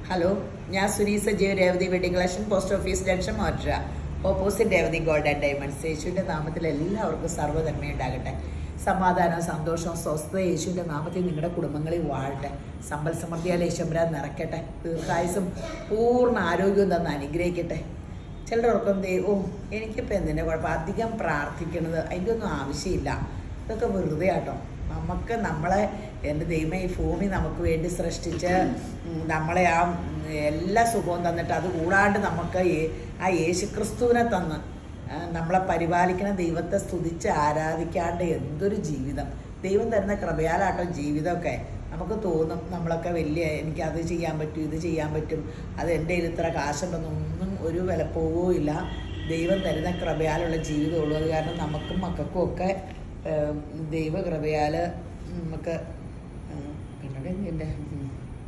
Hello ഞാൻ Suneesa J Revathi wedding collection post office junction മോറ്ററ opposite Revathi gold and diamonds യേശുവിൻ്റെ നാമത്തിൽ എല്ലാവർക്കും സർവ്വധന്മയുണ്ടാകട്ടെ സമാധാനവും സന്തോഷവും സ്വസ്ഥത യേശുവിൻ്റെ നാമത്തിൽ നിങ്ങളുടെ കുടുംബങ്ങളിൽ വാഴട്ടെ സമ്പൽ സമൃദ്ധിയാൽ യേശുമ്പരാൻ നിറയ്ക്കട്ടെ ദീർഘായുസും പൂർണ്ണ ആരോഗ്യവും തന്ന് അനുഗ്രഹിക്കട്ടെ ചിലർക്കും ദേ ഓ എനിക്കിപ്പോൾ എന്തിൻ്റെ കുഴപ്പം അധികം പ്രാർത്ഥിക്കണത് അതിൻ്റെ ഒന്നും ആവശ്യമില്ല ഇതൊക്കെ വെറുതെ ആട്ടോ നമുക്ക് നമ്മളെ എൻ്റെ ദൈവമേ ഈ ഭൂമി നമുക്ക് വേണ്ടി സൃഷ്ടിച്ച് ഉം, നമ്മളെ ആ ഉം, എല്ലാ സുഖവും തന്നിട്ട് അത് കൂടാണ്ട് നമുക്ക് ഈ- ആ യേശുക്രിസ്തുവിനെ തന്ന് ആ, നമ്മളെ പരിപാലിക്കുന്ന ദൈവത്തെ സ്തുതിച്ച് ആരാധിക്കാണ്ട് എന്തൊരു ജീവിതം ദൈവം തരുന്ന കൃപയാലാട്ടോ ജീവിതമൊക്കെ നമുക്ക് തോന്നും നമ്മളൊക്കെ വലിയ എനിക്ക് അത് ചെയ്യാൻ പറ്റും ഇത് ചെയ്യാൻ പറ്റും അത് എൻ്റെ കയ്യിൽ ഇത്ര കാശുണ്ടെന്നൊന്നും ഒരു വിലപ്പോവും ഇല്ല ദൈവം തരുന്ന കൃപയാലുള്ള ജീവിതമുള്ളൂ അത് കാരണം നമുക്കും മക്കൾക്കും ഒക്കെ ഏം, ദൈവകൃപയാൽ നമുക്ക് ഉം, പിന്നീട് എൻ്റെ ഉം,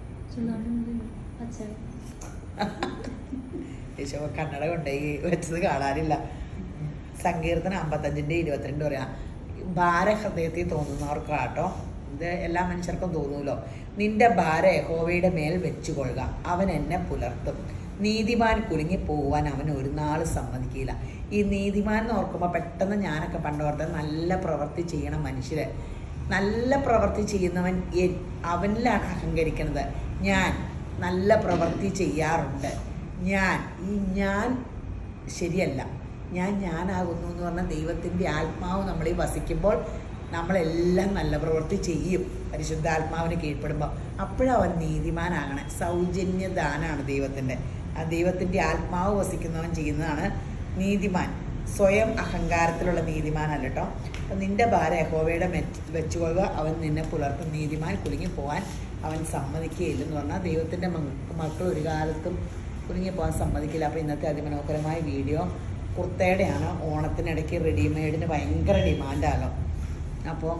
യേശോ കന്നഡ കൊണ്ടുപോയി വെച്ചത് കാണാനില്ല സങ്കീർത്തനം അമ്പത്തഞ്ചിൻ്റെ ഇരുപത്തിരണ്ട് പറയാം ഭാരഹൃദയത്തിൽ തോന്നുന്നവർക്ക് കേട്ടോ ഇത് എല്ലാ മനുഷ്യർക്കും തോന്നൂലോ നിന്റെ ഭാര യഹോവയുടെ മേൽ വെച്ചുകൊള്ളുക അവൻ എന്നെ പുലർത്തും നീതിമാൻ കുലുങ്ങി പോവാൻ അവൻ ഒരു നാൾ സമ്മതിക്കില്ല ഈ നീതിമാൻ എന്ന് ഓർക്കുമ്പോൾ പെട്ടെന്ന് ഞാനൊക്കെ പണ്ട് ഓർത്ത നല്ല പ്രവൃത്തി ചെയ്യണ മനുഷ്യര് നല്ല പ്രവൃത്തി ചെയ്യുന്നവൻ എ- അവനിലാണ് അഹങ്കരിക്കുന്നത് ഞാൻ നല്ല പ്രവൃത്തി ചെയ്യാറുണ്ട് ഞാൻ ഈ ഞാൻ ശരിയല്ല ഞാൻ ഞാനാകുന്നു എന്ന് പറഞ്ഞാൽ ദൈവത്തിൻ്റെ ആത്മാവ് നമ്മളിൽ വസിക്കുമ്പോൾ നമ്മളെല്ലാം നല്ല പ്രവൃത്തി ചെയ്യും പരിശുദ്ധാത്മാവിന് കീഴ്പ്പെടുമ്പോൾ അപ്പോഴവൻ അവൻ നീതിമാനാകണേ സൗജന്യദാനാണ് ദൈവത്തിൻ്റെ ആ ദൈവത്തിൻ്റെ ആത്മാവ് വസിക്കുന്നവൻ ചെയ്യുന്നതാണ് നീതിമാൻ സ്വയം അഹങ്കാരത്തിലുള്ള നീതിമാനല്ല കേട്ടോ അപ്പം നിന്റെ ഭാര്യ യഹോവയുടെ മെച്ച് വെച്ചുകൊള്ളുക അവൻ നിന്നെ പുലർത്തും നീതിമാൻ കുലുങ്ങി പോകാൻ അവൻ സമ്മതിക്കുകയില്ലെന്ന് പറഞ്ഞാൽ ദൈവത്തിൻ്റെ മക്കൾ ഒരു കാലത്തും കുലുങ്ങി പോകാൻ സമ്മതിക്കില്ല അപ്പോൾ ഇന്നത്തെ അതിമനോഹരമായ വീഡിയോ കുർത്തയുടെയാണ് ഓണത്തിനിടയ്ക്ക് റെഡിമെയ്ഡിന് ഭയങ്കര ഡിമാൻഡാണല്ലോ അപ്പോൾ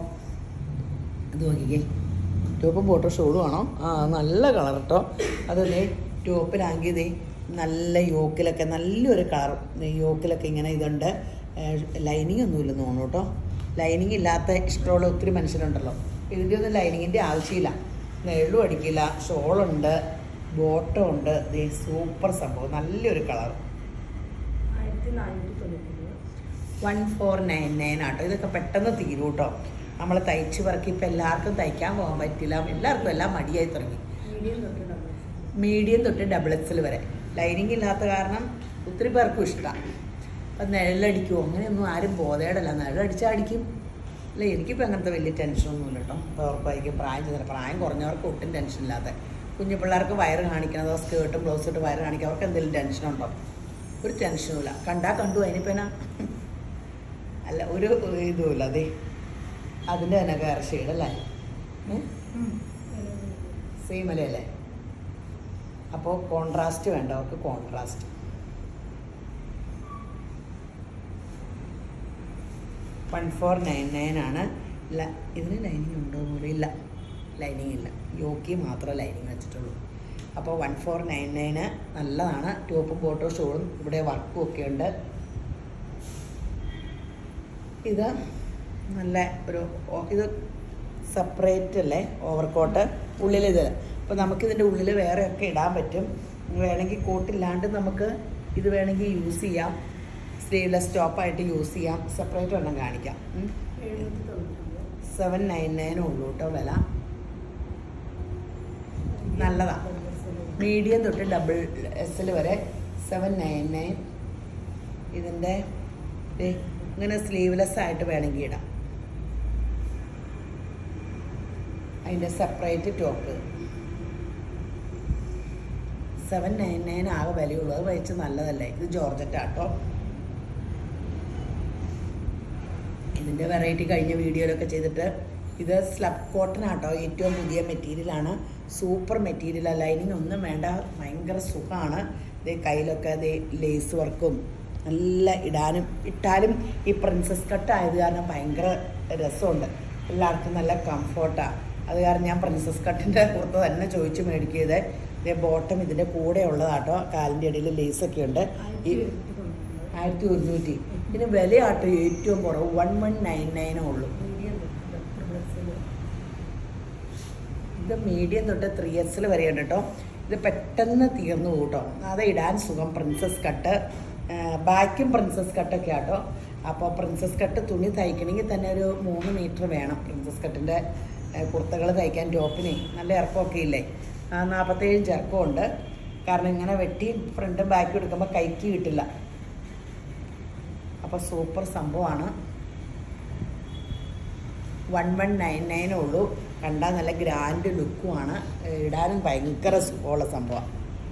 ഇത് നോക്കിക്കേ ടോപ്പും ഫോട്ടോ ഷോളും ആണോ ആ നല്ല കളർ കേട്ടോ അത് ദേ ടോപ്പിലാണെങ്കിൽ ദേ നല്ല യോക്കിലൊക്കെ നല്ലൊരു കളർ യോക്കിലൊക്കെ ഇങ്ങനെ ഇതുണ്ട് ലൈനിങ് ഒന്നുമില്ലെന്ന് തോന്നുന്നു കേട്ടോ ലൈനിങ് ഇല്ലാത്ത ഇഷ്ടമുള്ള ഒത്തിരി മനുഷ്യരുണ്ടല്ലോ ഇതിൻ്റെ ഒന്നും ലൈനിങ്ങിൻ്റെ ആവശ്യമില്ല നെള്ളും അടിക്കില്ല ഷോളുണ്ട് ബോട്ടം ഉണ്ട് ദേ സൂപ്പർ സംഭവം നല്ലൊരു കളർ ആയിരത്തി നാനൂറ്റി തൊണ്ണൂറ്റി വൺ ഫോർ നയൻ നയൻ ആട്ടോ ഇതൊക്കെ പെട്ടെന്ന് തീരും കേട്ടോ നമ്മൾ തയ്ച്ച് പറക്കി ഇപ്പം എല്ലാവർക്കും തയ്ക്കാൻ പോകാൻ പറ്റില്ല എല്ലാവർക്കും എല്ലാം മടിയായി തുടങ്ങി മീഡിയം തൊട്ട് ഡബിൾ മീഡിയം തൊട്ട് ഡബിൾ എക്സൽ വരെ ലൈനിങ് ഇല്ലാത്ത കാരണം ഒത്തിരി പേർക്കും ഇഷ്ടമാണ് അപ്പം നിഴലടിക്കുമോ അങ്ങനെയൊന്നും ആരും ബോധേടല്ല നിഴലടിച്ചാൽ അടിക്കും അല്ല എനിക്കിപ്പോൾ അങ്ങനത്തെ വലിയ ടെൻഷനൊന്നുമില്ല കേട്ടോ അപ്പോൾ ഉറപ്പായിരിക്കും പ്രായം ചെന്നില്ല പ്രായം കുറഞ്ഞവർക്ക് ഒട്ടും ടെൻഷൻ ഇല്ലാത്ത കുഞ്ഞു പിള്ളേർക്ക് വയറ് കാണിക്കണതോ സ്കേർട്ടും ബ്ലൗസ് ഇട്ട് വയറ് കാണിക്കുക അവർക്ക് എന്തെങ്കിലും ടെൻഷനുണ്ടോ ഒരു ടെൻഷനുമില്ല കണ്ടാൽ കണ്ടു അതിനിപ്പന അല്ല ഒരു ഇതുമില്ല അതെ അതിൻ്റെ തന്നെ വേറെ ഷെയ്ഡല്ലേ സെയിം അല്ലേ അപ്പോൾ കോൺട്രാസ്റ്റ് വേണ്ട അവർക്ക് contrast one four nine nine ആണ് ല- ഇതിന് ലൈനിങ് ഉണ്ടോ എന്ന് ഇല്ല ലൈനിങ് ഇല്ല യോക്കി മാത്രമേ ലൈനിങ് വെച്ചിട്ടുള്ളൂ അപ്പോൾ വൺ ഫോർ നയൻ നയന് നല്ലതാണ് ടോപ്പും ബോട്ടോ ഷോളും ഇവിടെ വർക്കും ഒക്കെ ഉണ്ട് ഇത് നല്ല ഒരു ഓ- ഇത് സെപ്പറേറ്റ് അല്ലേ ഓവർകോട്ട് ഉള്ളിലിത് അപ്പോൾ നമുക്കിതിൻ്റെ ഉള്ളിൽ വേറെയൊക്കെ ഇടാൻ പറ്റും വേണമെങ്കിൽ കോട്ടില്ലാണ്ട് നമുക്ക് ഇത് വേണമെങ്കിൽ യൂസ് ചെയ്യാം സ്ലീവ്ലെസ് ടോപ്പായിട്ട് യൂസ് ചെയ്യാം സെപ്പറേറ്റ് ഒരെണ്ണം കാണിക്കാം എഴുന്നൂറ്റി തൊണ്ണൂറ്റി സെവൻ നയൻ നയനും ഉള്ളൂ കേട്ടോ വില നല്ലതാ. മീഡിയം തൊട്ട് ഡബിൾ എസിൽ വരെ സെവൻ നയൻ നയൻ ഇതിൻ്റെ ദേ ഇങ്ങനെ സ്ലീവ്ലെസ് ആയിട്ട് വേണമെങ്കിൽ ഇടാം അതിൻ്റെ separate top seven nine nine ആകെ വിലയുള്ളൂ അത് കഴിച്ച് നല്ലതല്ലേ ഇത് ജോർജറ്റ് ആട്ടോ ഇതിൻ്റെ വെറൈറ്റി കഴിഞ്ഞ വീഡിയോയിലൊക്കെ ചെയ്തിട്ട് ഇത് സ്ലബ് കോട്ടൺ ആട്ടോ ഏറ്റവും പുതിയ മെറ്റീരിയലാണ് സൂപ്പർ മെറ്റീരിയൽ ലൈനിങ് ഒന്നും വേണ്ട ഭയങ്കര സുഖമാണ് ഇത് കയ്യിലൊക്കെ അത് ലേസ് വർക്കും നല്ല ഇടാനും ഇട്ടാലും ഈ പ്രിൻസസ് കട്ട് ആയത് കാരണം ഭയങ്കര രസമുണ്ട് എല്ലാവർക്കും നല്ല കംഫോർട്ടാണ് അത് കാരണം ഞാൻ പ്രിൻസസ് കട്ടിൻ്റെ പുറത്ത് തന്നെ ചോദിച്ച് മേടിക്കിയത് ഇതേ ബോട്ടം ഇതിൻ്റെ കൂടെ ഉള്ളതാട്ടോ കാലിൻ്റെ ഇടയിൽ ലേസൊക്കെ ഉണ്ട് ഈ ആയിരത്തി ഒരുന്നൂറ്റി ഇതിന് വിലയാട്ടോ ഏറ്റവും കുറവ് വൺ വൺ നയൻ നയനേ ഉള്ളൂ മീഡിയം തൊട്ട് ഡബിൾ എക്സൽ ഇത് മീഡിയം തൊട്ട് ത്രീ എക്സിൽ വരെയുണ്ട് കേട്ടോ ഇത് പെട്ടെന്ന് തീർന്നു കൂട്ടോ അത് ഇടാൻ സുഖം പ്രിൻസസ് കട്ട് ബാക്കും പ്രിൻസസ് കട്ടൊക്കെ ആട്ടോ അപ്പോൾ പ്രിൻസസ് കട്ട് തുണി തയ്ക്കണമെങ്കിൽ തന്നെ ഒരു മൂന്ന് മീറ്റർ വേണം പ്രിൻസസ് കട്ടിൻ്റെ കുർത്തകൾ തയ്ക്കാൻ ടോപ്പിനെ നല്ല ഇറക്കമൊക്കെ ഇല്ലേ ആ നാൽപ്പത്തേഴ് ഇറക്കമുണ്ട് കാരണം ഇങ്ങനെ വെട്ടി ഫ്രണ്ടും ബാക്കും എടുക്കുമ്പോൾ കൈക്ക് കിട്ടില്ല അപ്പോൾ സൂപ്പർ സംഭവമാണ് വൺ വൺ നയൻ നയനേ ഉള്ളൂ കണ്ടാൽ നല്ല ഗ്രാൻഡ് ലുക്കുമാണ് ഇടാനും ഭയങ്കര സുഖമുള്ള സംഭവം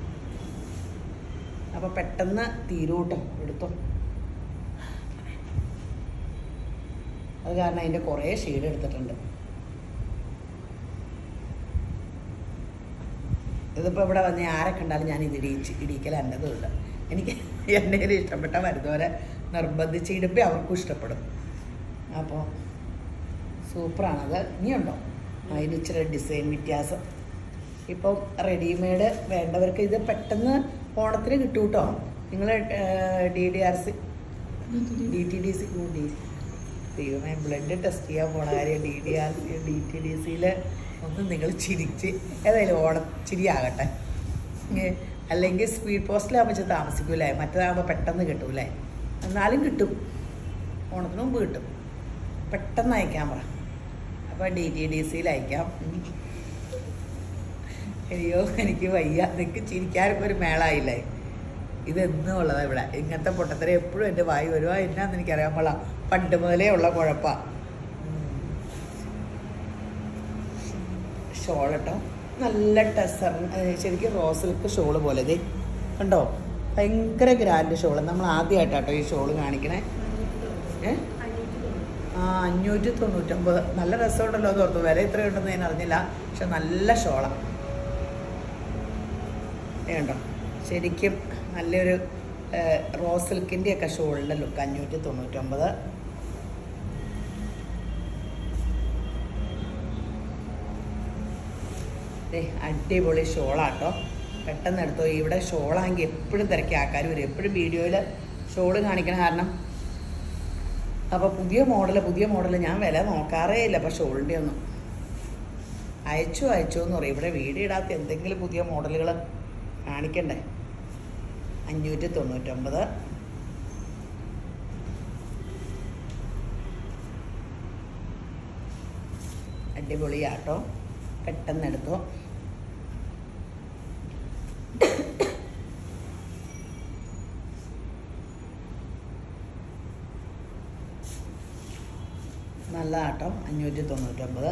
അപ്പോൾ പെട്ടെന്ന് തീരൂട്ടോ എടുത്തോ അത് കാരണം അതിൻ്റെ കുറേ ഷെയ്ഡ് എടുത്തിട്ടുണ്ട് ഇതിപ്പോൾ ഇവിടെ വന്ന് ആരെ കണ്ടാലും ഞാൻ ഇത് ഇടിച്ച് ഇടിക്കൽ എൻ്റെതുമില്ല എനിക്ക് എൻ്റെ കയ്യിൽ ഇഷ്ടപ്പെട്ട വരുന്നവരെ നിർബന്ധിച്ച് ഇടുമ്പോൾ അവർക്കും ഇഷ്ടപ്പെടും അപ്പോൾ സൂപ്പറാണത് ഇനിയുണ്ടോ അതിന് ഇച്ചിരി ഡിസൈൻ വ്യത്യാസം ഇപ്പം റെഡിമെയ്ഡ് വേണ്ടവർക്ക് ഇത് പെട്ടെന്ന് ഓണത്തിന് കിട്ടും കേട്ടോ നിങ്ങൾ D D R C D T D C D ദൈവമേ ബ്ലഡ് ടെസ്റ്റ് ചെയ്യാൻ പോണ കാര്യം D D R C D T D സിയിൽ ഒന്ന് നിങ്ങൾ ചിരിച്ച് ഏതായാലും ഓണം ചിരിയാകട്ടെ ഏ, അല്ലെങ്കിൽ സ്പീഡ് പോസ്റ്റിലാകുമ്പോൾ വെച്ച് താമസിക്കൂലേ മറ്റേതാകുമ്പോൾ പെട്ടെന്ന് കിട്ടൂലേ എന്നാലും കിട്ടും ഓണത്തിന് മുമ്പ് കിട്ടും പെട്ടെന്ന് അയക്കാൻ പറ അപ്പോൾ ഡി ടി ഡി സിയിൽ അയക്കാം ഉം. അയ്യോ എനിക്ക് വയ്യ നിനക്ക് ചിരിക്കാനൊക്കെ ഒരു മേളായില്ലേ ഇത് എന്നും ഉള്ളതാ ഇവിടെ ഇങ്ങനത്തെ പൊട്ടത്തരം എപ്പോഴും എൻ്റെ വായി വരുവാ എന്നാന്ന് എനിക്കറിയാൻ പാടില്ല പണ്ട് മുതലേ ഉള്ള കുഴപ്പാ ഷോൾ കേട്ടോ നല്ല ടെസർ ശരിക്കും റോസ് സിൽക്ക് ഷോള് പോലെ ദേ കണ്ടോ ഭയങ്കര ഗ്രാൻഡ് ഷോള് നമ്മൾ ആദ്യമായിട്ടാട്ടോ ഈ ഷോള് കാണിക്കണേ ഏ ആ അഞ്ഞൂറ്റി തൊണ്ണൂറ്റൊമ്പത് നല്ല രസമുണ്ടല്ലോ അത് ഓർത്തു വില ഇത്രയുണ്ടെന്ന് ഞാൻ അറിഞ്ഞില്ല പക്ഷെ നല്ല ഷോളാണ് കണ്ടോ ശരിക്കും നല്ലൊരു റോസ് സിൽക്കിൻ്റെ ഒക്കെ ഷോളിൻ്റെ ലുക്ക് അഞ്ഞൂറ്റി തൊണ്ണൂറ്റൊമ്പത് ദേ, അടിപൊളി ഷോളാട്ടോ പെട്ടെന്ന് എടുത്തോ ഇവിടെ ഷോളാണെങ്കിൽ എപ്പോഴും തിരക്കി ആൾക്കാർ വരും എപ്പോഴും വീഡിയോയിൽ ഷോള് കാണിക്കണ കാരണം അപ്പോൾ പുതിയ മോഡൽ പുതിയ മോഡൽ ഞാൻ വില നോക്കാറേ ഇല്ല അപ്പോൾ ഷോളിൻ്റെ ഒന്നും അയച്ചു അയച്ചു എന്ന് പറയും ഇവിടെ വീഡിയോ ഇടാത്ത എന്തെങ്കിലും പുതിയ മോഡലുകൾ കാണിക്കണ്ടേ അഞ്ഞൂറ്റി തൊണ്ണൂറ്റൊമ്പത് അടിപൊളിയാട്ടോ പെട്ടെന്ന് എടുത്തോ നല്ലതാട്ടോ അഞ്ഞൂറ്റി തൊണ്ണൂറ്റൊമ്പത്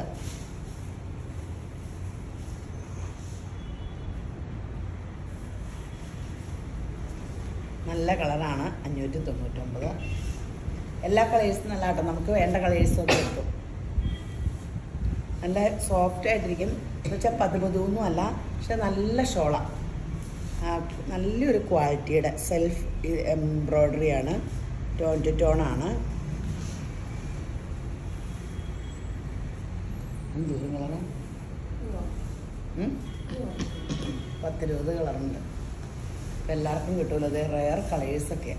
നല്ല കളറാണ് അഞ്ഞൂറ്റി തൊണ്ണൂറ്റൊമ്പത് എല്ലാ കളേഴ്സും നല്ല കേട്ടോ നമുക്ക് വേണ്ട കളേഴ്സും ഒക്കെ കിട്ടും നല്ല സോഫ്റ്റ് ആയിട്ടിരിക്കും എന്ന് വെച്ചാൽ പതുപതൊന്നും അല്ല പക്ഷെ നല്ല ഷോള നല്ലൊരു ക്വാളിറ്റിയുടെ സെൽഫ് എംബ്രോയ്ഡറിയാണ് ടോൺ ടു ടോൺ ആണ് എന്തൊരു കളറ് ഉം? പത്തിരുപത് കളറുണ്ട് അപ്പം എല്ലാവർക്കും കിട്ടുമല്ലോ അത് റെയർ കളേഴ്സൊക്കെ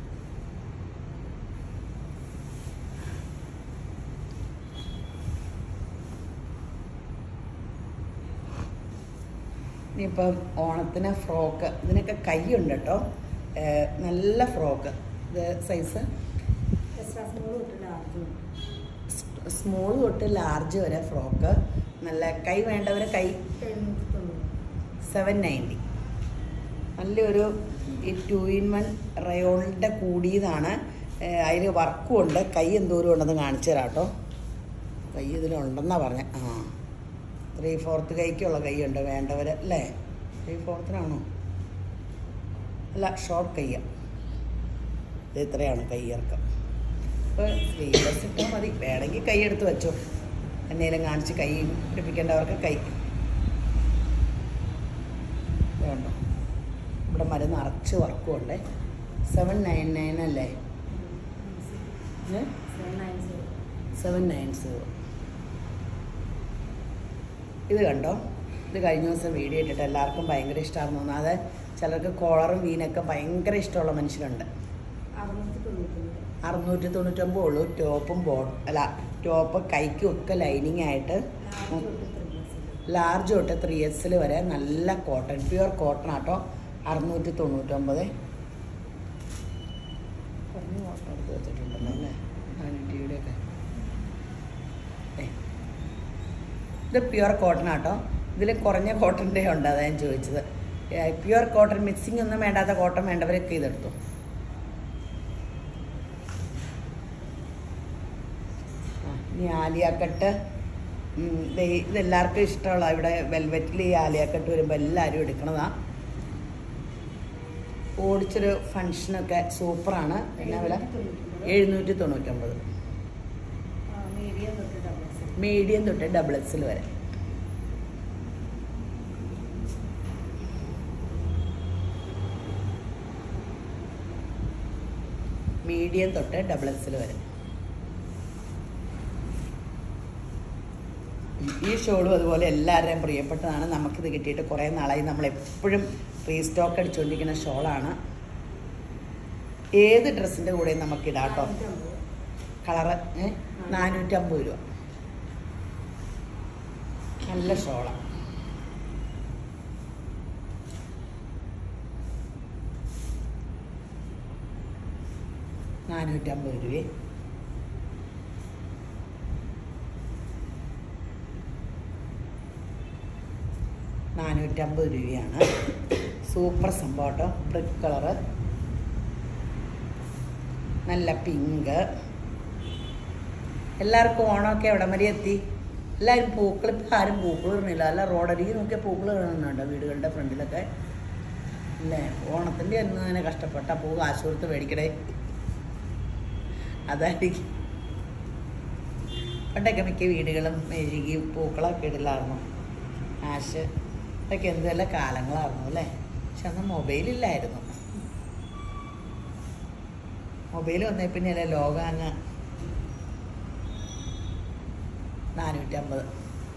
ഇനിയിപ്പം ഓണത്തിന് ഫ്രോക്ക് ഇതിനൊക്കെ കൈയുണ്ട് കേട്ടോ ഏഹ് നല്ല ഫ്രോക്ക് ഇത് സൈസ് എക്സ്ട്രാ സ്മോൾ തൊട്ട് ലാർജ് സ്മോൾ തൊട്ട് ലാർജ് വരെ ഫ്രോക്ക് നല്ല കൈ വേണ്ടവരെ കൈ എഴുന്നൂറ്റി തൊണ്ണൂറ് സെവൻ നയൻറ്റി നല്ലൊരു ഈ ടു ഇൻ വൺ റയോണിൻ്റെ കൂടിയതാണ് അതിൽ വർക്കും ഉണ്ട് കൈ എന്തോരം ഉണ്ടെന്ന് കാണിച്ചു തരാം കേട്ടോ കൈ ഇതിലുണ്ടെന്നാ പറഞ്ഞത് ആ ത്രീ ഫോർത്ത് കൈക്കുള്ള കൈയുണ്ട് വേണ്ടവർ അല്ലേ ത്രീ ഫോർത്തിനാണോ അല്ല ഷോർട്ട് കയ്യ ഇത് ഇത്രയാണ് കയ്യിറക്കം ഇപ്പോൾ സ്ലീവ്ലെസ് ഇട്ടാൽ മതി വേണമെങ്കിൽ കൈ എടുത്ത് വെച്ചോ എന്നേലും കാണിച്ച് കൈ പിടിപ്പിക്കേണ്ടവർക്ക് കൈ വേണ്ടോ ഇവിടെ മരുന്ന് നിറച്ച് വർക്കും ഉണ്ട് സെവൻ നയൻ നയൻ അല്ലേ seven nine zero seven nine zero ഇത് കണ്ടോ ഇത് കഴിഞ്ഞ ദിവസം വീഡിയോ ഇട്ടിട്ട് എല്ലാവർക്കും ഭയങ്കര ഇഷ്ടമാണെന്ന് തോന്നുന്നു അത് ചിലർക്ക് കോളറും വീനൊക്കെ ഭയങ്കര ഇഷ്ടമുള്ള മനുഷ്യരുണ്ട് അറുന്നൂറ്റി തൊണ്ണൂറ്റൊമ്പത് അറുന്നൂറ്റി തൊണ്ണൂറ്റൊമ്പത് ഉള്ളൂ ടോപ്പും ബോട്ട് അല്ല ടോപ്പ് കൈക്കും ഒക്കെ ലൈനിങ് ആയിട്ട് ലാർജ് തൊട്ട് ത്രിബിൾ എക്സ് ലാർജ് തൊട്ട് ത്രീ എക്സിൽ വരെ നല്ല കോട്ടൺ പ്യുവർ കോട്ടൺ ആട്ടോ അറുന്നൂറ്റി തൊണ്ണൂറ്റൊമ്പത് കുറഞ്ഞ കോട്ടൺ എടുത്ത് വെച്ചിട്ടുണ്ടല്ലോ അല്ലേ നാനൂറ്റിയുടെ ഒക്കെ ഏ. ഇത് പ്യുവർ കോട്ടൺ ആട്ടോ ഇതിൽ കുറഞ്ഞ കോട്ടൻ്റെ ഉണ്ട് അതാ ഞാൻ ചോദിച്ചത് പ്യുവർ കോട്ടൺ മിക്സിംഗ് ഒന്നും വേണ്ടാത്ത കോട്ടൺ വേണ്ടവരൊക്കെ ഇതെടുത്തു ആ, ഇനി ആലിയാക്കട്ട് ഉം, ദേ ഇതെല്ലാവർക്കും ഇഷ്ടമുള്ള ഇവിടെ വെൽവെറ്റിൽ ഈ ആലിയാക്കട്ട് വരുമ്പോൾ എല്ലാവരും എടുക്കണതാ ഓടിച്ചൊരു ഫങ്ഷനൊക്കെ സൂപ്പറാണ് എന്നാ വില എഴുന്നൂറ്റി തൊണ്ണൂറ്റൊമ്പത് മീഡിയം തൊട്ട് ഡബിൾ എക്സ് മീഡിയം തൊട്ട് ഡബിൾ എക്സിൽ വരെ മീഡിയം തൊട്ട് ഡബിൾ എക്സിൽ വരെ ഈ ഷോളും അതുപോലെ എല്ലാവരുടെയും പ്രിയപ്പെട്ടതാണ് നമുക്കിത് കിട്ടിയിട്ട് കുറേ നാളായി നമ്മൾ എപ്പോഴും റീസ്റ്റോക്ക് അടിച്ചുകൊണ്ടിരിക്കുന്ന ഷോളാണ് ഏത് ഡ്രസ്സിൻ്റെ കൂടെയും നമുക്ക് ഇടാം കേട്ടോ കളറ് നാനൂറ്റമ്പത് രൂപ നല്ല ഷോളാണ് നാനൂറ്റമ്പത് രൂപ നാനൂറ്റമ്പത് രൂപയാണ് സൂപ്പർ സംഭവം കേട്ടോ ബ്രിക്ക് കളറ് നല്ല പിങ്ക് എല്ലാവർക്കും ഓണമൊക്കെ എവിടം വരെ എത്തി എല്ലാവരും പൂക്കൾ ഇപ്പം ആരും പൂക്കൾ ഇടുന്നില്ല അല്ല റോഡരികെ നോക്കിയാൽ പൂക്കൾ ഇടുന്നുണ്ട് വീടുകളുടെ ഫ്രണ്ടിലൊക്കെ അല്ലേ ഓണത്തിൻ്റെ അന്ന് അങ്ങനെ കഷ്ടപ്പെട്ട പൂ കാശ് കൊടുത്ത് മേടിക്കണേ അതായിരിക്കും പണ്ടൊക്കെ മിക്ക വീടുകളും മെഴുകി പൂക്കളൊക്കെ ഇടില്ലായിരുന്നു കാശ് ഇതൊക്കെ എന്തെല്ലാം കാലങ്ങളായിരുന്നു അല്ലേ പക്ഷെ അന്ന് മൊബൈലില്ലായിരുന്നു മൊബൈൽ വന്നേ പിന്നെയല്ലേ ലോകം അങ്ങ് നാനൂറ്റമ്പത്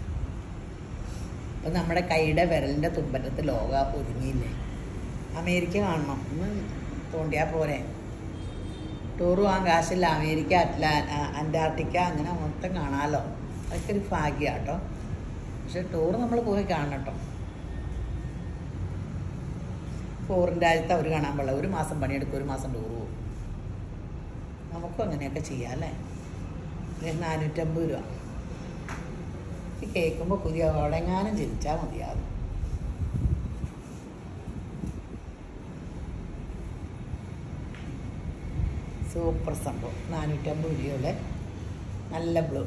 അപ്പം നമ്മുടെ കൈയുടെ വിരലിൻ്റെ തുമ്പറ്റത്ത് ലോക ഒതുങ്ങിയില്ലേ അമേരിക്ക കാണണം ഒന്ന് തോണ്ടിയാൽ പോരെ ടൂർ പോകാൻ കാശില്ല അമേരിക്ക അറ്റ്ലാ ആ- അന്റാർട്ടിക്ക അങ്ങനെ മൊത്തം കാണാമല്ലോ അതൊക്കെ ഒരു ഭാഗ്യം കേട്ടോ പക്ഷെ ടൂർ നമ്മൾ പോയി കാണണം കേട്ടോ ഫോറിൻ രാജ്യത്ത് അവർ കാണാൻ പാടില്ല ഒരു മാസം പണിയെടുക്കും ഒരു മാസം ടൂർ പോകും നമുക്കും അങ്ങനെയൊക്കെ ചെയ്യാം അല്ലേ ഇത് നാനൂറ്റമ്പത് രൂപ ഇത് കേൾക്കുമ്പോൾ പുതിയ ഓടെങ്ങാനും ജനിച്ചാൽ മതിയാകും സൂപ്പർ സംഭവം നാനൂറ്റമ്പത് രൂപയുടെ നല്ല ബ്ലൂ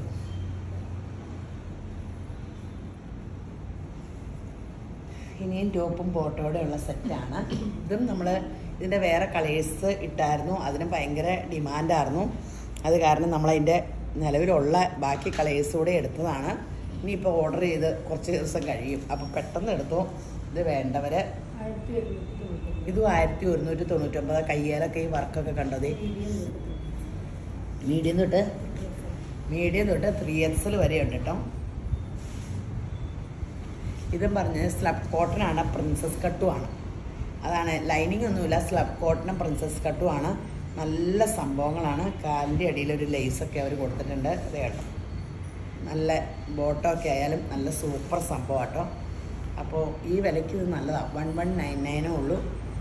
ഇനിയും ടോപ്പും ബോട്ടോടെ ഉള്ള സെറ്റാണ് ഇതും നമ്മൾ ഇതിൻ്റെ വേറെ കളേഴ്സ് ഇട്ടായിരുന്നു അതിന് ഭയങ്കര ഡിമാൻഡായിരുന്നു അത് കാരണം നമ്മളതിൻ്റെ നിലവിലുള്ള ബാക്കി കളേഴ്സ് കൂടെ എടുത്തതാണ് ഇനിയിപ്പോൾ ഓർഡർ ചെയ്ത് കുറച്ച് ദിവസം കഴിയും അപ്പോൾ പെട്ടെന്ന് എടുത്തു ഇത് വേണ്ടവർ ആയിരത്തി എഴുന്നൂറ്റി തൊണ്ണൂറ്റി ഇതും ആയിരത്തി ഒരുന്നൂറ്റി തൊണ്ണൂറ്റൊമ്പത് കയ്യേലൊക്കെ ഈ വർക്കൊക്കെ കണ്ടത് മീഡിയം തൊട്ട് മീഡിയം തൊട്ട് മീഡിയം തൊട്ട് ത്രീ എക്സൽ വരെ ഉണ്ട് കേട്ടോ ഇതും പറഞ്ഞത് സ്ലബ് കോട്ടൺ ആണ് പ്രിൻസസ് കട്ടുമാണ് അതാണ് ലൈനിങ് ഒന്നുമില്ല സ്ലബ് കോട്ടണും പ്രിൻസസ് കട്ടുമാണ് നല്ല സംഭവങ്ങളാണ് കാലിൻ്റെ അടിയിൽ ഒരു ലേസൊക്കെ അവർ കൊടുത്തിട്ടുണ്ട് അത് കേട്ടോ നല്ല ബോട്ടമൊക്കെ ആയാലും നല്ല സൂപ്പർ സംഭവം കേട്ടോ അപ്പോൾ ഈ വിലയ്ക്ക് ഇത് നല്ലതാണ് വൺ വൺ നയൻ നയനേ ഉള്ളൂ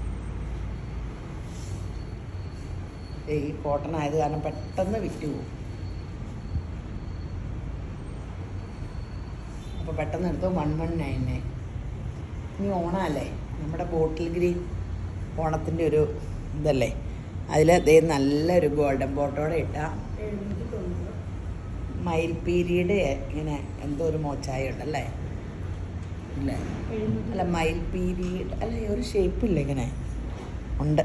ഈ കോട്ടൺ ആയത് കാരണം പെട്ടെന്ന് വിറ്റ് പോകും അപ്പോൾ പെട്ടെന്ന് എടുത്തു വൺ വൺ നയൻ നയൻ ഇനി ഓണമല്ലേ നമ്മുടെ ബോട്ടിൽ ഗ്രീൻ ഓണത്തിൻ്റെ ഒരു ഇതല്ലേ അതിൽ ദേ നല്ലൊരു ഗോൾഡൻ ബോട്ടോടെ ഇട്ട എഴുന്നൂറ്റി തൊണ്ണൂറ് മയിൽ പീരീഡ് ഇങ്ങനെ എന്തോ ഒരു മോച്ചായ ഉണ്ടല്ലേ ഇല്ലേ എഴുന്നൂറ്റി അല്ല മയിൽ പീരീഡ് അല്ല ഒരു ഷേപ്പില്ല ഇങ്ങനെ ഉണ്ട്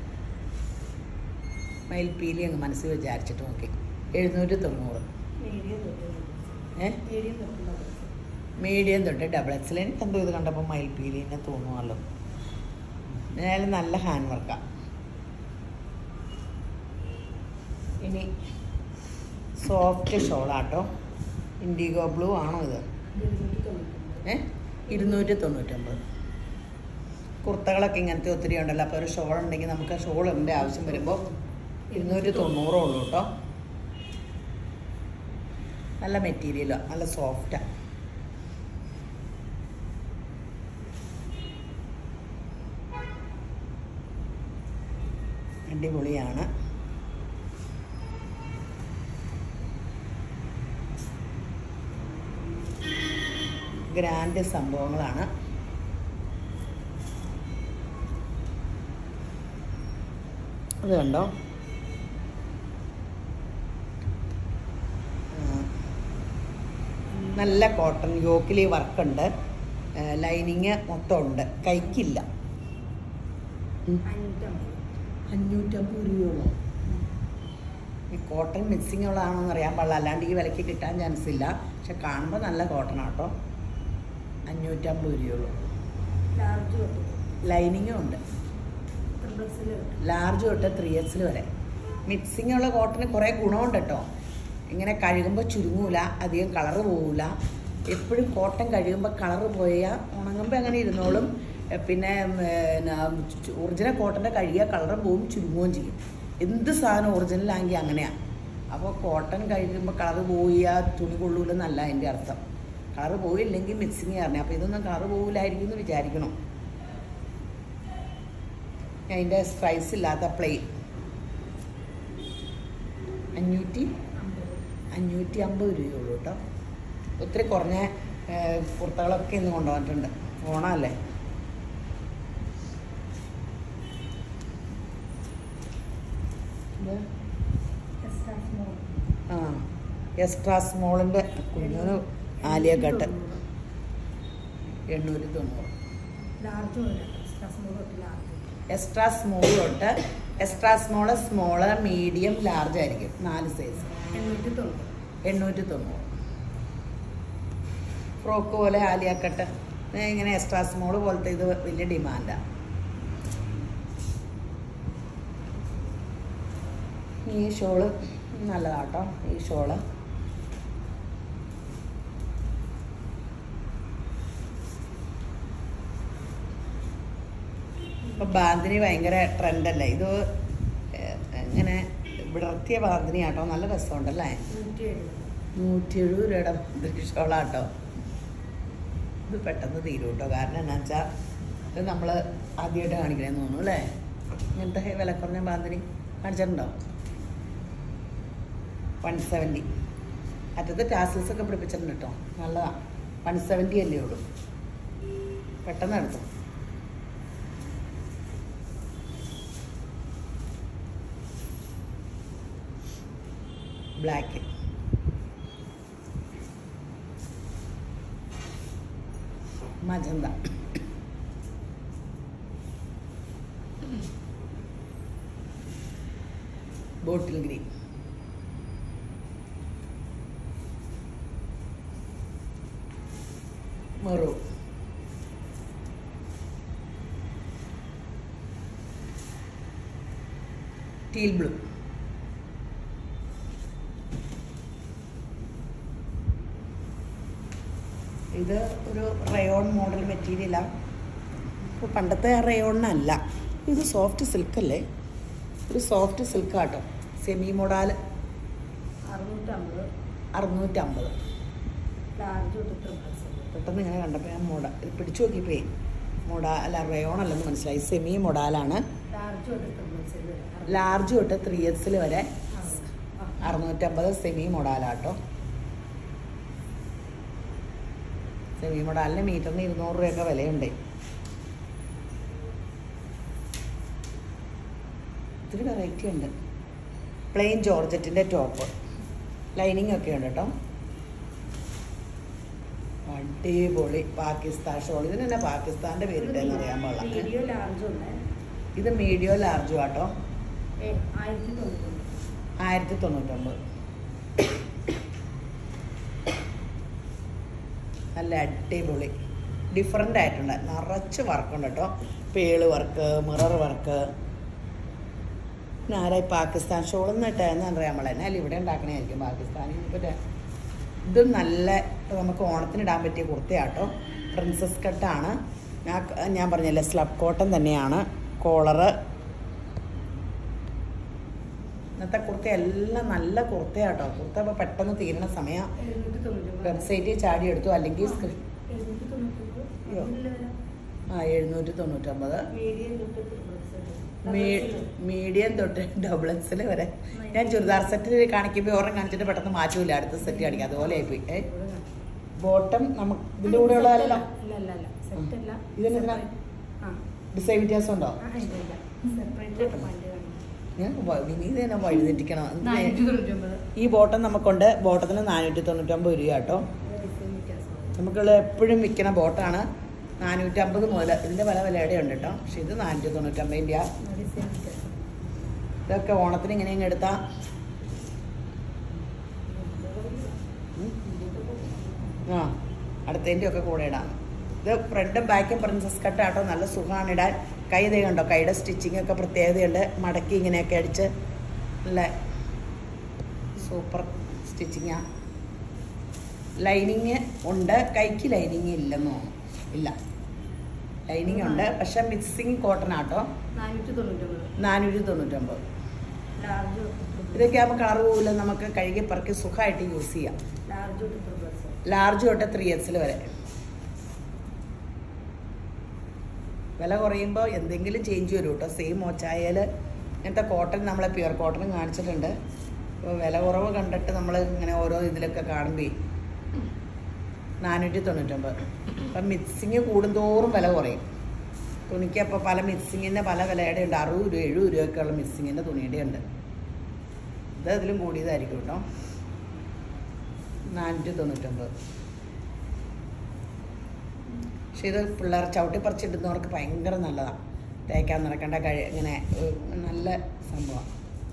മയിൽ പീലി അങ്ങ് മനസ്സിൽ വിചാരിച്ചിട്ട് നോക്കി എഴുന്നൂറ്റി തൊണ്ണൂറ് മീഡിയം തൊട്ട് ഏ മീഡിയം തൊട്ട് ഡബിൾ മീഡിയം തൊട്ട് ഡബിൾ എക്സൽ എനിക്ക് എന്തോ ഇത് കണ്ടപ്പോൾ മയിൽ പീലിനെ തോന്നുമല്ലോ എന്തായാലും നല്ല ഹാൻഡ് വർക്കാണ് ഇനി സോഫ്റ്റ് ഷോളാട്ടോ ഇൻഡിഗോ ബ്ലൂ ആണോ ഇത് ഇരുന്നൂറ്റി തൊണ്ണൂറ്റി ഏ ഇരുന്നൂറ്റി തൊണ്ണൂറ്റൊമ്പത് കുർത്തകളൊക്കെ ഇങ്ങനത്തെ ഒത്തിരി ഉണ്ടല്ലോ അപ്പോൾ ഒരു ഷോൾ ഉണ്ടെങ്കിൽ നമുക്ക് ഷോളിൻ്റെ ആവശ്യം വരുമ്പോൾ ഇരുന്നൂറ്റി തൊണ്ണൂറേ ഉള്ളൂ കേട്ടോ നല്ല മെറ്റീരിയലാണ് നല്ല സോഫ്റ്റാണ് അടിപൊളിയാണ് ഗ്രാൻഡ് സംഭവങ്ങളാണ് അത് കണ്ടോ ആ, നല്ല കോട്ടൺ യോക്കിലി വർക്കുണ്ട് ലൈനിങ് മൊത്തം ഉണ്ട് കൈക്കില്ല ഉം. അഞ്ഞൂറ്റമ്പത് അഞ്ഞൂറ്റമ്പത് രൂപയോളോ ഈ കോട്ടൺ മിക്സിങ് ഉള്ളതാണോ എന്ന് അറിയാൻ പാടില്ല അല്ലാണ്ട് ഈ വിലയ്ക്ക് കിട്ടാൻ ചാൻസ് ഇല്ല പക്ഷെ കാണുമ്പോൾ നല്ല കോട്ടൺ ആട്ടോ അഞ്ഞൂറ്റമ്പത് രൂപയുള്ളൂ ലാർജ് തൊട്ട് ലൈനിങ്ങും ഉണ്ട് ത്രിബിൾസിൽ ലാർജ് തൊട്ട് ത്രീ എക്സിൽ വരെ മിക്സിങ് ഉള്ള കോട്ടന് കുറേ ഗുണമുണ്ട് കേട്ടോ ഇങ്ങനെ കഴുകുമ്പോൾ ചുരുങ്ങൂല അധികം കളറ് പോവില്ല എപ്പോഴും കോട്ടൺ കഴുകുമ്പോൾ കളറ് പോയാൽ ഉണങ്ങുമ്പോൾ അങ്ങനെ ഇരുന്നോളും എ, പിന്നെ ഒറിജിനൽ കോട്ടൻ്റെ കഴുകിയ കളറ് പോവും ചുരുങ്ങുകയും ചെയ്യും എന്ത് സാധനം ഒറിജിനലാണെങ്കിൽ അങ്ങനെയാണ് അപ്പോൾ കോട്ടൺ കഴുകുമ്പോൾ കളറ് പോയാ തുണി കൊള്ളൂലെന്നല്ല അതിൻ്റെ അർത്ഥം കളറ് പോയില്ലെങ്കിൽ മിക്സിങ് കാരണം അപ്പോൾ ഇതൊന്നും കളറ് പോകില്ലായിരിക്കും എന്ന് വിചാരിക്കണം അതിൻ്റെ സ്പൈസ് ഇല്ലാത്ത പ്ലെയിൻ അഞ്ഞൂറ്റി അമ്പത് അഞ്ഞൂറ്റി അമ്പത് രൂപയുള്ളൂ കേട്ടോ ഒത്തിരി കുറഞ്ഞ ഏഹ്, കുർത്തകളൊക്കെ ഇന്ന് കൊണ്ടുവന്നിട്ടുണ്ട് ഓണമല്ലേ ഇത് എക്സ്ട്രാ സ്മോൾ ആ എക്സ്ട്രാ സ്മോളിൻ്റെ കുഞ്ഞൊരു ആലിയ കട്ട് എണ്ണൂറ്റി തൊണ്ണൂറ് ലാർജ് തൊട്ട് എക്സ്ട്രാ സ്മോൾ തൊട്ട് ലാർജ് എക്സ്ട്രാ സ്മോൾ തൊട്ട് extra small small medium large ആയിരിക്കും നാല് സൈസ് എണ്ണൂറ്റി തൊണ്ണൂറ് എണ്ണൂറ്റി തൊണ്ണൂറ് ഫ്രോക്ക് പോലെ ആലിയാക്കട്ട് ഇങ്ങനെ എക്സ്ട്രാ സ്മോൾ പോലത്തെ ഇത് വലിയ ഡിമാൻഡാണ് ഈ ഷോള് നല്ലതാട്ടോ ഈ ഷോള് ഇപ്പൊ ബാന്തിനി ഭയങ്കര ട്രെൻഡല്ലേ ഇത് ഏഹ്, ഇങ്ങനെ വിടർത്തിയ ബാന്തിനി ആട്ടോ നല്ല രസമുണ്ടല്ലേ നൂറ്റി എഴുപത് നൂറ്റി എഴുപത് രൂപയുടെ ബാന്തിനി ഷോളാട്ടോ ഇത് പെട്ടെന്ന് തീരും കേട്ടോ കാരണം എന്നാ വെച്ചാൽ ഇത് നമ്മൾ ആദ്യമായിട്ട് കാണിക്കണേന്ന് തോന്നുന്നു അല്ലേ ഇങ്ങനത്തെ വില കുറഞ്ഞ ബാന്തിനി കാണിച്ചിട്ടുണ്ടോ വൺ സെവൻറ്റി അറ്റത്ത് ടാസിൽസ് ഒക്കെ പിടിപ്പിച്ചിട്ടുണ്ട് കേട്ടോ നല്ലതാണ് വൺ സെവൻറ്റി അല്ലേ ഉള്ളൂ പെട്ടെന്ന് എടുത്തു black magenta bottle green maroon teal blue ഇത് ഒരു റയോൺ മോഡൽ മെറ്റീരിയലാണ് ഇപ്പോൾ പണ്ടത്തെ റയോണിനല്ല ഇത് സോഫ്റ്റ് സിൽക്ക് അല്ലേ ഒരു സോഫ്റ്റ് സിൽക്ക് ആട്ടോ സെമി മൊഡാൽ അറുന്നൂറ്റമ്പത് അറുന്നൂറ്റമ്പത് ലാർജ് തൊട്ട് ത്രിബിൾസ് പെട്ടെന്ന് ഇങ്ങനെ കണ്ടപ്പോൾ ഞാൻ മൊഡ ഇത് പിടിച്ചു നോക്കിയപ്പോഴേ മൊഡാ അല്ല റയോൺ അല്ലെന്ന് മനസ്സിലായി സെമി മൊഡാലാണ് ലാർജ് തൊട്ട് ത്രിബിൾസിൽ ലാർജ് തൊട്ട് ത്രീ എക്സിൽ വരെ അറുന്നൂറ്റമ്പത് സെമി മൊഡാലാട്ടോ സെമി മൊഡാലിന് മീറ്ററിന് ഇരുന്നൂറ് രൂപയൊക്കെ വിലയുണ്ട് ഒത്തിരി വെറൈറ്റി ഉണ്ട് പ്ലെയിൻ ജോർജറ്റിൻ്റെ ടോപ്പ് ലൈനിങ് ഒക്കെ ഉണ്ട് കേട്ടോ അടിപൊളി പാകിസ്ഥാൻ ഷോൾ ഇതിന് തന്നെ പാകിസ്ഥാൻ്റെ പേരിട്ടെന്ന് അറിയാൻ പാടില്ല വീഡിയോ ലാർജ് ഉണ്ട് ഇത് മീഡിയോ ലാർജും ആട്ടോ ഏ, ആയിരത്തി തൊണ്ണൂറ്റൊമ്പത് ആയിരത്തി തൊണ്ണൂറ്റൊമ്പത് നല്ല അടിപൊളി ഡിഫറെൻ്റ് ആയിട്ടുണ്ട് നിറച്ച് വർക്കുണ്ട് കേട്ടോ പേള് വർക്ക് മിറർ വർക്ക് പിന്നെ ആരായി പാകിസ്ഥാൻ ഷോൾ എന്നിട്ടാന്ന് അറിയാൻ പാടില്ല എന്നാൽ ഇവിടെ ഉണ്ടാക്കണമായിരിക്കും പാകിസ്ഥാനിൽ പറ്റേ ഇത് നല്ല നമുക്ക് ഓണത്തിന് ഇടാൻ പറ്റിയ കുർത്തയാട്ടോ പ്രിൻസസ് കട്ടാണ് ഞാൻ ഞാൻ പറഞ്ഞല്ലേ സ്ലബ് കോട്ടൺ തന്നെയാണ് കോളറ് ഇന്നത്തെ കുർത്ത എല്ലാം നല്ല കുർത്തയാട്ടോ കുർത്ത ഇപ്പോൾ പെട്ടെന്ന് തീരണ സമയം എഴുന്നൂറ്റി തൊണ്ണൂറ്റൊമ്പത് വെബ്സൈറ്റിൽ ചാടി എടുത്തു അല്ലെങ്കിൽ സ്ക്രീൻ എഴുന്നൂറ്റി തൊണ്ണൂറ്റൊമ്പത് അയ്യോ. അതില്ല വില ആ എഴുന്നൂറ്റി തൊണ്ണൂറ്റൊമ്പത് മീഡിയം തൊട്ട് ത്രിബിൾ എക്സൽ മീ- മീഡിയം തൊട്ട് ഡബിൾ എക്സൽ വരെ ഞാൻ ചുരിദാർ സെറ്റ് കാണിക്കുമ്പോൾ ഓർമ്മ കാണിച്ചിട്ട് പെട്ടെന്ന് മാറ്റൂല അടുത്ത സെറ്റ് കാണിക്കാം അതുപോലെ ആയിപ്പോയി ഏ ബോട്ടം നമുക്ക് ഇതിൻ്റെ കൂടെ ഉള്ളതല്ലോ അല്ല അല്ല അല്ല സെറ്റ് അല്ല ഇതെന്തിനാ? Separate. ആ ഡിസൈൻ വ്യത്യാസം ഉണ്ടോ ആ, ഇല്ല ഇല്ല സെപ്പറേറ്റ് ആയിട്ട് പണ്ട് കാണും ഞാൻ വ- വിനീത് തന്നെ വഴിതെറ്റിക്കണം നാനൂറ്റി തൊണ്ണൂറ്റൊമ്പത് ഈ ബോട്ടം നമുക്കുണ്ട് ബോട്ടത്തിന് നാനൂറ്റി തൊണ്ണൂറ്റൊമ്പത് രൂപ കേട്ടോ ഡിസൈൻ വ്യത്യാസം നമുക്കുള്ള എപ്പോഴും വിൽക്കുന്ന ബോട്ടാണ് നാനൂറ്റമ്പത് മുതൽ ഇതിൻ്റെ പല വിലയുടെ ഉണ്ട് കേട്ടോ പക്ഷെ ഇത് നാനൂറ്റി തൊണ്ണൂറ്റമ്പതിൻ്റെ ഡിസൈൻ വ്യത്യാസം ഇതൊക്കെ ഓണത്തിന് ഇങ്ങനെ ഇങ്ങ് എടുത്താൽ ആ അടുത്തതിൻ്റെ ഒക്കെ കൂടെ ഇടാം ഇത് ഫ്രണ്ടും ബാക്കും പ്രിൻസസ് കട്ട് ആട്ടോ നല്ല സുഖമാണ് ഇടാൻ കൈ ദേ കണ്ടോ കൈയുടെ സ്റ്റിച്ചിങ് ഒക്കെ പ്രത്യേകതയുണ്ട് മടക്കി ഇങ്ങനെയൊക്കെ അടിച്ച് നല്ല സൂപ്പർ സ്റ്റിച്ചിങ്ങാ ലൈനിങ് ഉണ്ട് കൈക്ക് ലൈനിങ് ഇല്ലെന്ന് തോന്നുന്നു ഇല്ല ലൈനിങ് ഉണ്ട് പക്ഷെ മിക്സിങ് കോട്ടൺ ആട്ടോ നാനൂറ്റി തൊണ്ണൂറ്റൊമ്പത് നാനൂറ്റി തൊണ്ണൂറ്റൊമ്പത് ലാർജ് തൊട്ട് ഇതൊക്കെ ആകുമ്പോൾ കളർ പോകില്ല നമുക്ക് കഴുകി പറക്കി സുഖമായിട്ട് യൂസ് ചെയ്യാം ലാർജ് തൊട്ട് ത്രിബിൾ എക്സൽ ലാർജ് തൊട്ട് ത്രീ എക്സിൽ വരെ വില കുറയുമ്പോൾ എന്തെങ്കിലും ചേഞ്ച് വരും കേട്ടോ സെയിം മോച്ചായാൽ ഇങ്ങനത്തെ കോട്ടൺ നമ്മളെ പ്യുവർ കോട്ടൺ കാണിച്ചിട്ടുണ്ട് അപ്പോൾ വില കുറവ് കണ്ടിട്ട് നമ്മൾ ഇങ്ങനെ ഓരോ ഇതിലൊക്കെ കാണുമ്പോൾ നാനൂറ്റി തൊണ്ണൂറ്റൊമ്പത് അപ്പം മിക്സിങ് കൂടുന്തോറും വില കുറയും തുണിക്ക് അപ്പോൾ പല മിക്സിങ്ങിൻ്റെ പല വിലയുടെ ഉണ്ട് അറുപത് രൂപ എഴുപത് രൂപയൊക്കെ ഉള്ള മിക്സിങ്ങിൻ്റെ തുണിയുടെ ഉണ്ട് ഇത് അതിലും കൂടിയതായിരിക്കും കേട്ടോ നാനൂറ്റി തൊണ്ണൂറ്റൊമ്പത് പക്ഷെ ഇത് പിള്ളേർ ചവിട്ടി പറിച്ചിടുന്നവർക്ക് ഭയങ്കര നല്ലതാണ് തേക്കാൻ നടക്കേണ്ട കഴി ഇങ്ങനെ ഏഹ്, നല്ല സംഭവമാണ്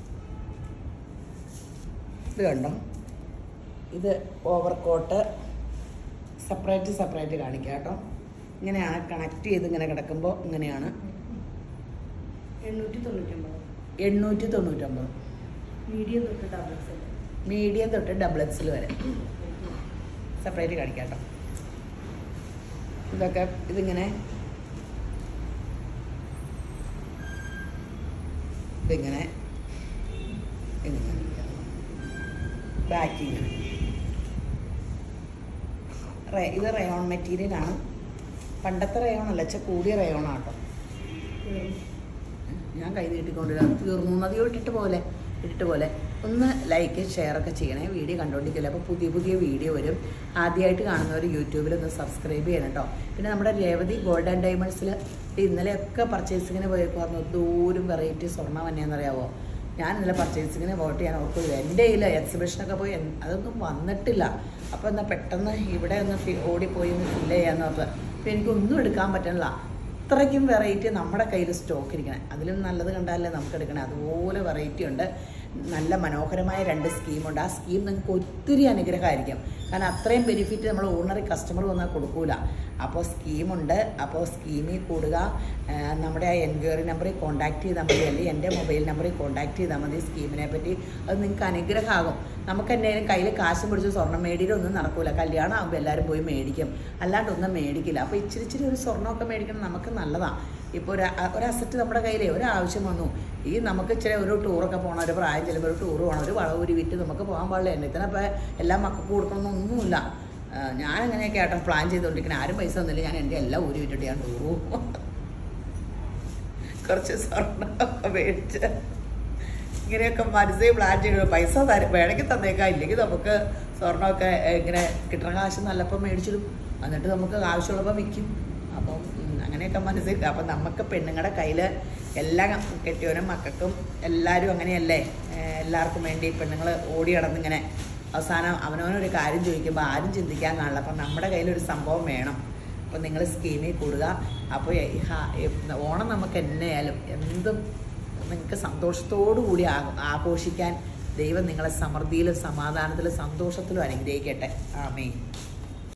ഇത് കണ്ടോ ഇത് ഓവർകോട്ട് സെപ്പറേറ്റ് സെപ്പറേറ്റ് കാണിക്കാം കേട്ടോ ഇങ്ങനെയാണ് കണക്ട് ചെയ്ത് ഇങ്ങനെ കിടക്കുമ്പോൾ ഇങ്ങനെയാണ് എണ്ണൂറ്റി തൊണ്ണൂറ്റൊമ്പത് എണ്ണൂറ്റി തൊണ്ണൂറ്റൊമ്പത് മീഡിയം തൊട്ട് ഡബിൾ എക്സൽ മീഡിയം തൊട്ട് ഡബിൾ എക്സിൽ വരെ സെപ്പറേറ്റ് കാണിക്കാം കേട്ടോ ഇതൊക്കെ ഇതിങ്ങനെ ഇതിങ്ങനെ ബാക്കിങ് ഇത് റയോൺ മെറ്റീരിയലാണ് പണ്ടത്തെ റയോൺ അല്ല വെച്ചാൽ കൂടിയ റയോൺ ആട്ടോ ഞാൻ കൈ നീട്ടിക്കൊണ്ടില്ല തീർന്നു നദിയോ ഇട്ടിട്ട് പോലെ ഇട്ടിട്ട് പോലെ ഒന്ന് ലൈക്ക് ഷെയർ ഒക്കെ ചെയ്യണേ വീഡിയോ കണ്ടുകൊണ്ടിരിക്കില്ല അപ്പോൾ പുതിയ പുതിയ വീഡിയോ വരും ആദ്യമായിട്ട് കാണുന്നവർ യൂട്യൂബിൽ ഒന്ന് സബ്സ്ക്രൈബ് ചെയ്യണം കേട്ടോ പിന്നെ നമ്മുടെ രേവതി ഗോൾഡ് ആൻഡ് ഡയമണ്ട്സിൽ ഇന്നലെയൊക്കെ പർച്ചേസിങ്ങിന് പോയേക്കുമായിരുന്നു ദൂരം വെറൈറ്റി സ്വർണ്ണം തന്നെയാണെന്നറിയാവോ ഞാൻ ഇന്നലെ പർച്ചേസിങ്ങിന് പോയിട്ട് ഞാൻ ഓർക്കില്ല എൻ്റെ കയ്യിൽ എക്സിബിഷനൊക്കെ പോയി എൻ- അതൊന്നും വന്നിട്ടില്ല അപ്പോൾ എന്നാൽ പെട്ടെന്ന് ഇവിടെ ഒന്ന് ഫി- ഓടിപ്പോയി ഒന്ന് ഫില്ല് ചെയ്യാന്ന് ഓർത്ത് അപ്പോൾ എനിക്കൊന്നും എടുക്കാൻ പറ്റണില്ല അത്രയ്ക്കും വെറൈറ്റി നമ്മുടെ കയ്യിൽ സ്റ്റോക്ക് ഇരിക്കണേ അതിലും നല്ലത് കണ്ടാലേ നമുക്ക് എടുക്കണേ അതുപോലെ വെറൈറ്റി ഉണ്ട് നല്ല മനോഹരമായ രണ്ട് സ്കീമുണ്ട് ആ സ്കീം നിങ്ങൾക്ക് ഒത്തിരി അനുഗ്രഹമായിരിക്കും കാരണം അത്രയും ബെനിഫിറ്റ് നമ്മൾ ഓർഡിനറി കസ്റ്റമർ വന്നാൽ കൊടുക്കൂല അപ്പോൾ സ്കീമുണ്ട് അപ്പോൾ സ്കീമിൽ കൂടുക ആ, നമ്മുടെ ആ എൻക്വയറി നമ്പറിൽ കോൺടാക്ട് ചെയ്താൽ മതി അല്ലെങ്കിൽ എൻ്റെ മൊബൈൽ നമ്പറിൽ കോൺടാക്ട് ചെയ്താൽ മതി സ്കീമിനെ പറ്റി അത് നിങ്ങൾക്ക് അനുഗ്രഹമാകും നമുക്ക് എന്തെങ്കിലും കയ്യിൽ കാശും പിടിച്ച് സ്വർണ്ണം മേടിയിലൊന്നും നടക്കൂല കല്യാണം ആകുമ്പോൾ എല്ലാവരും പോയി മേടിക്കും അല്ലാണ്ട് ഒന്നും മേടിക്കില്ല അപ്പോൾ ഇച്ചിരി ഇച്ചിരി ഒരു സ്വർണ്ണമൊക്കെ മേടിക്കണം നമുക്ക് നല്ലതാണ് ഇപ്പോൾ ഒരു അ- ഒരു അസറ്റ് നമ്മുടെ കയ്യിലേ ഒരു ആവശ്യം വന്നു ഈ നമുക്ക് ഇച്ചിരി ഒരു ടൂറൊക്കെ പോകണം ഒരു പ്രായം ചെല്ലുമ്പോൾ ഒരു ടൂർ പോകണം ഒരു വളവ് ഒരു വിറ്റ് നമുക്ക് പോകാൻ പാടില്ല എന്നെ തന്നെ ഇപ്പോൾ എല്ലാ മക്കൾക്ക് കൊടുക്കണമെന്നൊന്നുമില്ല ആ, ഞാൻ അങ്ങനെയൊക്കെ ആട്ടോ പ്ലാൻ ചെയ്തുകൊണ്ടിരിക്കുന്നത് ആരും പൈസ തന്നില്ല ഞാൻ എൻ്റെ എല്ലാം ഊരി വിട്ടിട്ട് ഞാൻ ടൂർ പോകും കുറച്ച് സ്വർണ്ണമൊക്കെ മേടിച്ച് ഇങ്ങനെയൊക്കെ മനസ്സിൽ പ്ലാൻ ചെയ്തു പൈസ തരും വേണമെങ്കിൽ തന്നേക്കാം ഇല്ലെങ്കിൽ നമുക്ക് സ്വർണ്ണമൊക്കെ ഇങ്ങനെ കിട്ടണ കാശ് നല്ലപ്പോൾ മേടിച്ചിടും എന്നിട്ട് നമുക്ക് ആവശ്യമുള്ളപ്പോൾ വിൽക്കും അപ്പം ഉം, അങ്ങനെയൊക്കെ മനസ്സിൽ അപ്പം നമുക്ക് പെണ്ണുങ്ങളുടെ കയ്യിൽ എല്ലാ കെട്ടിയവനും മക്കൾക്കും എല്ലാവരും അങ്ങനെയല്ലേ ഏഹ് എല്ലാവർക്കും വേണ്ടി പെണ്ണുങ്ങൾ ഓടി നടന്നിങ്ങനെ അവസാനം അവനവനൊരു കാര്യം ചോദിക്കുമ്പോൾ ആരും ചിന്തിക്കാൻ കാണില്ല അപ്പം നമ്മുടെ കയ്യിലൊരു സംഭവം വേണം അപ്പം നിങ്ങൾ സ്കീമിൽ കൂടുക അപ്പോൾ ഈ ഹാ- ഈ ഓണം നമുക്ക് എന്നായാലും എന്തും നിങ്ങൾക്ക് സന്തോഷത്തോടു കൂടി ആ- ആഘോഷിക്കാൻ ദൈവം നിങ്ങളെ സമൃദ്ധിയിലും സമാധാനത്തിലും സന്തോഷത്തിലും അനുഗ്രഹിക്കട്ടെ ആമേ